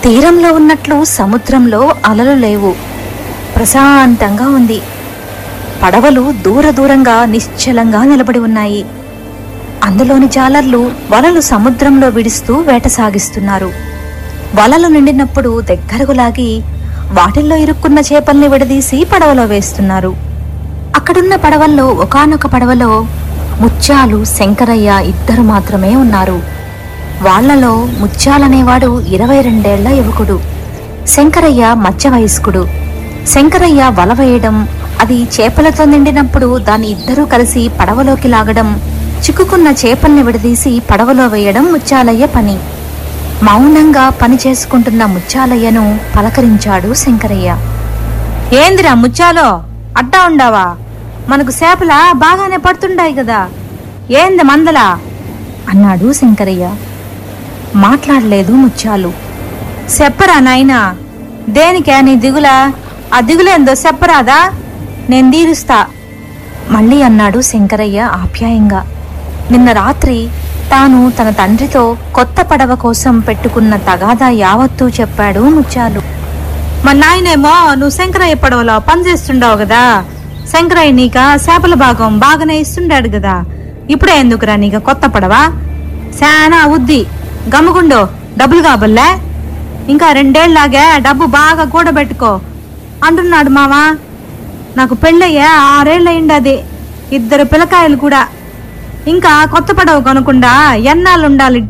తీరంలో ఉన్నట్లు సముద్రంలో అలలు లేవు ప్రశాంతంగా ఉంది పడవలు దూర దూరంగా నిశ్చలంగా నిలబడి ఉన్నాయి అందులోని జాలర్లు వలలు సముద్రంలో విడుస్తూ వేట సాగిస్తున్నారు వలలు నిండినప్పుడు దగ్గరకు లాగి వాటిల్లో ఇరుక్కున్న చేపల్ని విడదీసి పడవలో వేస్తున్నారు అక్కడున్న పడవల్లో ఒకానొక పడవలో ముత్యాలు శంకరయ్య ఇద్దరు మాత్రమే ఉన్నారు వాళ్ళలో ముత్యాలనేవాడు ఇరవై రెండేళ్ల యువకుడు శంకరయ్య మధ్య వయస్కుడు శంకరయ్య వల వేయడం అది చేపలతో నిండినప్పుడు దాన్ని ఇద్దరూ కలిసి పడవలోకి లాగడం చిక్కుకున్న చేపల్ని విడదీసి పడవలో వేయడం ముత్యాలయ్య పని మౌనంగా పని చేసుకుంటున్న ముత్యాలయ్యను పలకరించాడు శంకరయ్య ఏందిరా ముత్యాలో అడ్డా ఉండావా మనకు చేపల బాగానే పడుతుండాయి కదా ఏంది మందలా అన్నాడు శంకరయ్య మాట్లాడలేదు ముత్యాలు చెప్పరా నాయనా దేనికే నీ దిగులా ఆ దిగులేందో చెప్పరాదా నేను తీరుస్తా మళ్ళీ అన్నాడు శంకరయ్య ఆప్యాయంగా నిన్న రాత్రి తాను తన తండ్రితో కొత్త పడవ కోసం పెట్టుకున్న తగాదా యావత్తూ చెప్పాడు ముత్యాలు మా నాయనేమో నువ్వు శంకరయ్య పడవలో పని చేస్తుండవు కదా శంకరయ్య నీక చేపల భాగం బాగానే ఇస్తుండాడు కదా ఇప్పుడే ఎందుకురా నీక కొత్త పడవ శానా ఉద్ది గమ్ముగుండు డబ్బులు కాబల్లే ఇంకా రెండేళ్లాగే డబ్బు బాగా కూడబెట్టుకో అంటున్నాడు మావా నాకు పెళ్ళయ్యే ఆరేళ్ళయిండది ఇద్దరు పిల్లకాయలు కూడా ఇంకా కొత్త పడవ కొనకుండా ఎన్నాళ్ళు ఉండాలిట్ట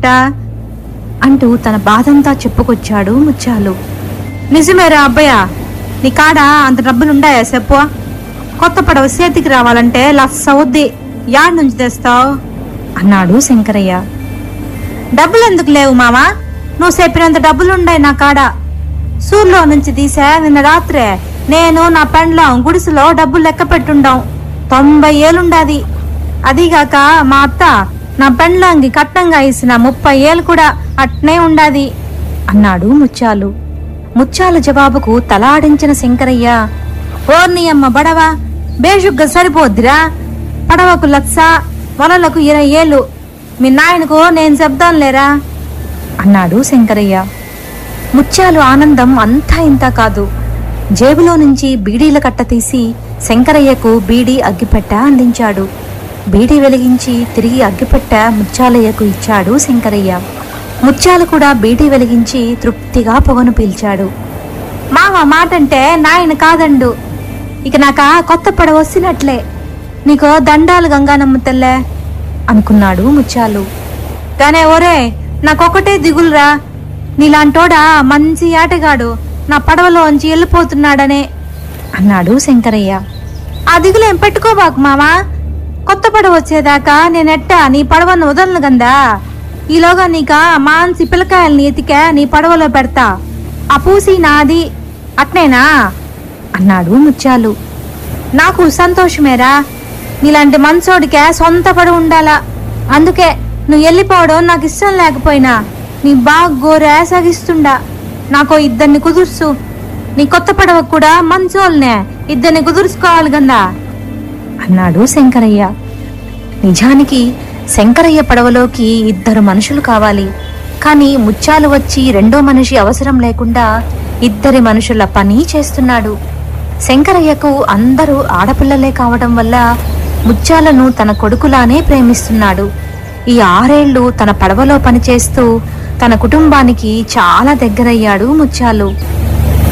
అంటూ తన బాధంతా చెప్పుకొచ్చాడు ముత్యాలు నిజమేరా అబ్బయ్య నీ కాడ అంత డబ్బులుండాయా చెప్పు కొత్త పడవ చేతికి రావాలంటే లక్ష అవుద్ది యాడ్ నుంచి తెస్తావు అన్నాడు శంకరయ్య డబ్బులు ఎందుకు లేవు మామా నువ్వు చెప్పినంత డబ్బులుండాయి నా కాడ సూర్లో నుంచి తీసా నిన్న రాత్రే నేను నా పెండ్లం గుడిసెలో డబ్బులు లెక్క పెట్టుండాం తొంభై ఏళ్ళుండాది అదిగాక మా అత్త నా పెండ్లాంగి కట్నంగా ఇసిన ముప్పై ఏళ్ళు కూడా అట్నే ఉండాది అన్నాడు ముత్యాలు ముత్యాల జవాబుకు తలాడించిన శంకరయ్య ఓర్ని అమ్మ బడవా బేషుగ్గా సరిపోద్దిరా పడవకు లక్ష వలలకు ఇరవై ఏళ్ళు మీ నాయనకు నేను చెప్దాను లేరా అన్నాడు శంకరయ్య ముత్యాలు ఆనందం అంతా ఇంత కాదు జేబులో నుంచి బీడీల కట్ట తీసి శంకరయ్యకు బీడీ అగ్గిపెట్ట అందించాడు బీడీ వెలిగించి తిరిగి అగ్గిపెట్ట ముత్యాలయ్యకు ఇచ్చాడు శంకరయ్య ముత్యాలు కూడా బీడీ వెలిగించి తృప్తిగా పొగను పీల్చాడు మామ మాటంటే నాయన కాదండు ఇక నాక కొత్త పడవ వస్తున్నట్లే నీకో దండాలు గంగానమ్మ తెల్లే అనుకున్నాడు ముత్యాలు గానే ఓరే నాకొకటే దిగులురా నీలాంటోడా మంచి ఆటగాడు నా పడవలోంచి వెళ్ళిపోతున్నాడనే అన్నాడు శంకరయ్య ఆ దిగులేం పెట్టుకోబాకు మామా కొత్త పడవ వచ్చేదాకా నేనెట్టా నీ పడవను వదలను గందా ఈలోగా నీక మాంసి పిల్లకాయల్ని ఎతికా నీ పడవలో పెడతా ఆ పూసి నాది అట్నేనా అన్నాడు ముత్యాలు నాకు సంతోషమేరా నీలాంటి మనసోడికే సొంత పడి ఉండాలా అందుకే నువ్వు వెళ్ళిపోవడం నాకు ఇష్టం లేకపోయినా నీ బాగా గోరే సాగిస్తుండా నాకు ఇద్దరిని కుదుర్సు నీ కొత్త పడవ కూడా మంచోళ్ళనే ఇద్దరిని కుదుర్చుకోవాలి గందా అన్నాడు శంకరయ్య నిజానికి శంకరయ్య పడవలోకి ఇద్దరు మనుషులు కావాలి కానీ ముత్యాలు వచ్చి రెండో మనిషి అవసరం లేకుండా ఇద్దరి మనుషుల పని చేస్తున్నాడు శంకరయ్యకు అందరూ ఆడపిల్లలే కావడం వల్ల ముత్యాలను తన కొడుకులానే ప్రేమిస్తున్నాడు ఈ ఆరేళ్లు తన పడవలో పనిచేస్తూ తన కుటుంబానికి చాలా దగ్గరయ్యాడు ముత్యాలు